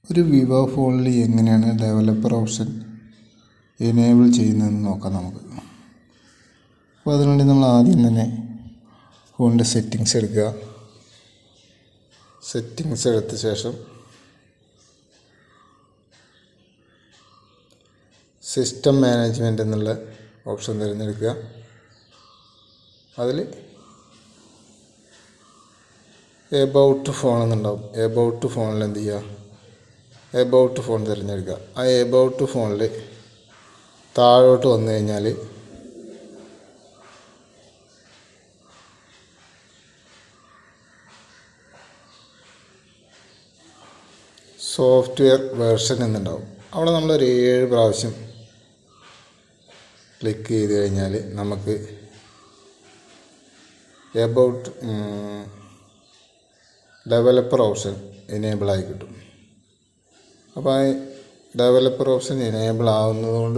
ഒരു വിവോ ഫോണിൽ എങ്ങനെയാണ് ഡെവലപ്പർ ഓപ്ഷൻ എനേബിൾ ചെയ്യുന്നതെന്ന് നോക്കാം നമുക്ക് അപ്പോൾ അതിനുവേണ്ടി നമ്മൾ ആദ്യം തന്നെ ഫോണിൻ്റെ സെറ്റിങ്സ് എടുക്കുക സെറ്റിങ്സ് എടുത്ത ശേഷം സിസ്റ്റം മാനേജ്മെൻറ്റ് എന്നുള്ള ഓപ്ഷൻ തിരഞ്ഞെടുക്കുക അതിൽ എബൌട്ട് ഫോൺ എന്നുണ്ടാവും എബൌട്ട് ഫോണിൽ എന്ത് ചെയ്യുക എബൌട്ട് ഫോൺ തിരഞ്ഞെടുക്കുക ആ എബൌട്ട് ഫോണിൽ താഴോട്ട് വന്നു കഴിഞ്ഞാൽ സോഫ്റ്റ്വെയർ വേർഷൻ എന്നുണ്ടാവും അവിടെ നമ്മളൊരു ഏഴ് പ്രാവശ്യം ക്ലിക്ക് ചെയ്ത് കഴിഞ്ഞാൽ നമുക്ക് എബൌട്ട് ഡെവലപ്പർ ഓപ്ഷൻ എനേബിൾ ആയി കിട്ടും അപ്പോൾ ആ ഡെവലപ്പർ ഓപ്ഷൻ എനേബിൾ ആവുന്നതുകൊണ്ട്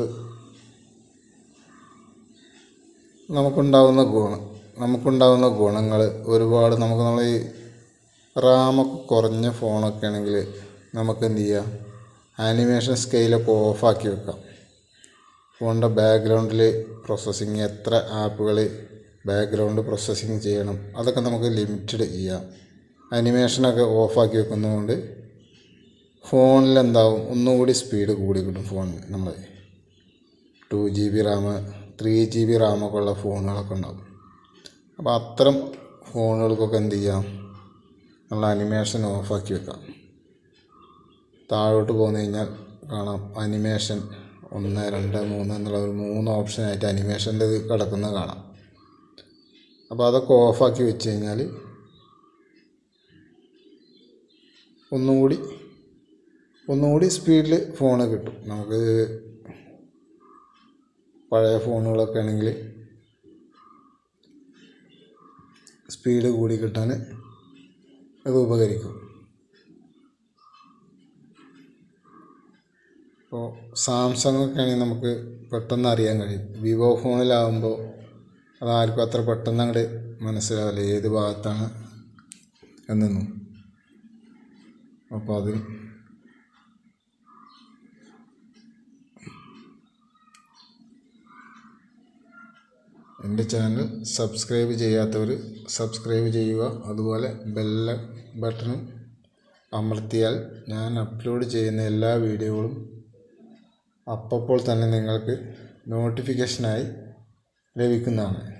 നമുക്കുണ്ടാവുന്ന ഗുണം നമുക്കുണ്ടാവുന്ന ഗുണങ്ങൾ ഒരുപാട് നമുക്ക് നമ്മൾ ഈ റാമൊക്കെ കുറഞ്ഞ ഫോണൊക്കെ ആണെങ്കിൽ നമുക്ക് എന്ത് ചെയ്യാം ആനിമേഷൻ സ്കെയിലൊക്കെ ഓഫാക്കി വെക്കാം ഫോണിൻ്റെ ബാക്ക്ഗ്രൗണ്ടിൽ പ്രോസസ്സിങ് എത്ര ആപ്പുകൾ ബാക്ക്ഗ്രൗണ്ട് പ്രോസസ്സിങ് ചെയ്യണം അതൊക്കെ നമുക്ക് ലിമിറ്റഡ് ചെയ്യാം അനിമേഷനൊക്കെ ഓഫാക്കി വെക്കുന്നതുകൊണ്ട് ഫോണിൽ എന്താവും ഒന്നുകൂടി സ്പീഡ് കൂടി കിട്ടും ഫോണിന് നമ്മൾ two G B RAM three G B റാമൊക്കെ ഉള്ള ഫോണുകളൊക്കെ ഉണ്ടാവും അപ്പോൾ അത്തരം ഫോണുകൾക്കൊക്കെ എന്ത് ചെയ്യാം നമ്മൾ അനിമേഷൻ ഓഫാക്കി വെക്കാം താഴോട്ട് പോന്നു കഴിഞ്ഞാൽ കാണാം അനിമേഷൻ ഒന്ന് രണ്ട് മൂന്ന് എന്നുള്ള ഒരു മൂന്ന് ഓപ്ഷനായിട്ട് അനിമേഷൻ്റെ ഇത് കിടക്കുന്നത് കാണാം അപ്പോൾ അതൊക്കെ ഓഫാക്കി വെച്ച് കഴിഞ്ഞാൽ ഒന്നുകൂടി ഒന്നുകൂടി സ്പീഡിൽ ഫോണ് കിട്ടും നമുക്ക് പഴയ ഫോണുകളൊക്കെ ആണെങ്കിൽ സ്പീഡ് കൂടി കിട്ടാൻ അത് ഉപകരിക്കും ഇപ്പോൾ സാംസങ് ഒക്കെ ആണെങ്കിൽ നമുക്ക് പെട്ടെന്ന് അറിയാൻ കഴിയും വിവോ ഫോണിലാവുമ്പോൾ അതാർക്കും അത്ര പെട്ടെന്ന് അങ്ങോട്ട് മനസ്സിലാവില്ല ഏത് ഭാഗത്താണ് എന്നൊന്നും അപ്പോൾ അത് എൻ്റെ ചാനൽ സബ്സ്ക്രൈബ് ചെയ്യാത്തവർ സബ്സ്ക്രൈബ് ചെയ്യുക അതുപോലെ ബെല്ല ബട്ടണും അമർത്തിയാൽ ഞാൻ അപ്ലോഡ് ചെയ്യുന്ന എല്ലാ വീഡിയോകളും അപ്പോൾ തന്നെ നിങ്ങൾക്ക് നോട്ടിഫിക്കേഷനായി ലഭിക്കുന്നതാണ്